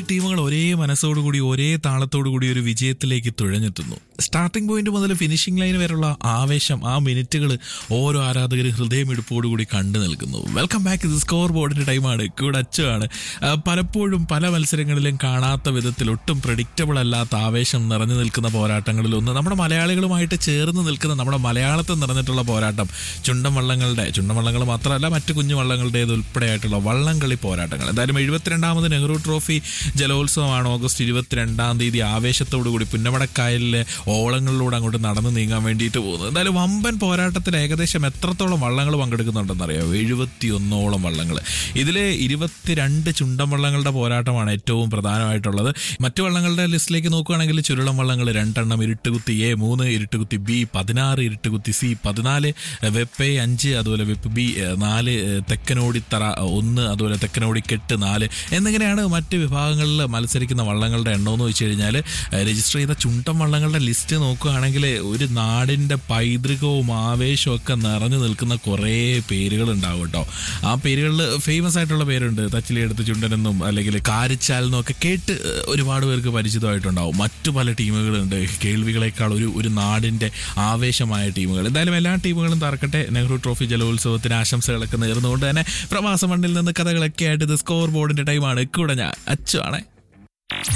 ടീമുകൾ ഒരേ മനസ്സോടുകൂടി ഒരേ താളത്തോടു കൂടി ഒരു വിജയത്തിലേക്ക് തുഴഞ്ഞെത്തുന്നു സ്റ്റാർട്ടിംഗ് പോയിന്റ് മുതൽ ഫിനിഷിംഗ് ലൈൻ വരെയുള്ള ആവേശം ആ മിനിറ്റുകൾ ഓരോ ആരാധകരും ഹൃദയമെടുപ്പോടുകൂടി കണ്ടു നിൽക്കുന്നു വെൽക്കം ബാക്ക് ഇത് സ്കോർ ബോർഡിന്റെ ടൈമാണ് കൂടെ അച്ചുവാണ് ആ, പലപ്പോഴും പല മത്സരങ്ങളിലും കാണാത്ത വിധത്തിൽ ഒട്ടും പ്രഡിക്റ്റബിൾ അല്ലാത്ത ആവേശം നിറഞ്ഞു നിൽക്കുന്ന പോരാട്ടങ്ങളിൽ ഒന്ന് നമ്മുടെ മലയാളികളുമായിട്ട് ചേർന്ന് നിൽക്കുന്ന നമ്മുടെ മലയാളത്തിൽ നിറഞ്ഞിട്ടുള്ള പോരാട്ടം ചുണ്ടൻ വള്ളങ്ങളുടെ ചുണ്ടൻ വള്ളങ്ങൾ മാത്രമല്ല മറ്റു കുഞ്ഞു വള്ളങ്ങളുടേത് ഉൾപ്പെടെയായിട്ടുള്ള വള്ളംകളി പോരാട്ടങ്ങൾ എന്തായാലും എഴുപത്തിരണ്ടാമത് നെഹ്റു ട്രോഫി ജലോത്സവമാണ് ഓഗസ്റ്റ് ഇരുപത്തിരണ്ടാം തീയതി ആവേശത്തോടു കൂടി പുന്നമടക്കായലിലെ ഓളങ്ങളിലൂടെ അങ്ങോട്ട് നടന്നു നീങ്ങാൻ വേണ്ടിയിട്ട് പോകുന്നത് എന്തായാലും വമ്പൻ പോരാട്ടത്തിൽ ഏകദേശം എത്രത്തോളം വള്ളങ്ങൾ പങ്കെടുക്കുന്നുണ്ടെന്ന് അറിയാമോ എഴുപത്തിയൊന്നോളം വള്ളങ്ങൾ ഇതിൽ ഇരുപത്തിരണ്ട് ചുണ്ടൻ വള്ളങ്ങളുടെ പോരാട്ടമാണ് ഏറ്റവും പ്രധാനമായിട്ടുള്ളത് മറ്റു വള്ളങ്ങളുടെ ലിസ്റ്റിലേക്ക് നോക്കുകയാണെങ്കിൽ ചുരുളം വള്ളങ്ങൾ രണ്ടെണ്ണം ഇരുട്ടുകുത്തി എ മൂന്ന് ഇരുട്ടുകുത്തി ബി പതിനാറ് ഇരുട്ടുകുത്തി സി പതിനാല് വെപ്പ് എ അഞ്ച് അതുപോലെ വെപ്പ് ബി ഏ, നാല് ഏ, തെക്കനോടിത്തറ ഒന്ന് അതുപോലെ തെക്കനോടിക്കെട്ട് നാല് എന്നിങ്ങനെയാണ് മറ്റ് വിഭാഗങ്ങളിൽ മത്സരിക്കുന്ന വള്ളങ്ങളുടെ എണ്ണം എന്ന് വെച്ച് കഴിഞ്ഞാൽ രജിസ്റ്റർ ചെയ്ത ചുണ്ടൻ വള്ളങ്ങളുടെ ലിസ്റ്റ് നോക്കുകയാണെങ്കിൽ ഒരു നാടിൻ്റെ പൈതൃകവും ആവേശവും ഒക്കെ നിറഞ്ഞു നിൽക്കുന്ന കുറേ പേരുകൾ ഉണ്ടാവും കേട്ടോ ആ പേരുകളിൽ ഫേമസ് ആയിട്ടുള്ള പേരുണ്ട് തച്ചിലെടുത്ത് ചുണ്ടനെന്നും അല്ലെങ്കിൽ കാരിച്ചാൽ എന്നും ഒക്കെ കേട്ട് ഏഹ്, ഒരുപാട് പേർക്ക് പരിചിതമായിട്ടുണ്ടാവും മറ്റു പല ടീമുകളുണ്ട് കേൾവികളെക്കാൾ ഒരു ഒരു നാടിൻ്റെ ആവേശമായ ടീമുകൾ എന്തായാലും എല്ലാ ടീമുകളും തറക്കട്ടെ നെഹ്റു ട്രോഫി ജലോത്സവത്തിന് ആശംസകളൊക്കെ നേർന്നുകൊണ്ട് തന്നെ പ്രവാസ മണ്ണിൽ നിന്ന് കഥകളൊക്കെ ആയിട്ട് ഇത് സ്കോർ ബോർഡിന്റെ ടൈമാണ് കൂടെ ഞാൻ അച്ചു ആണേ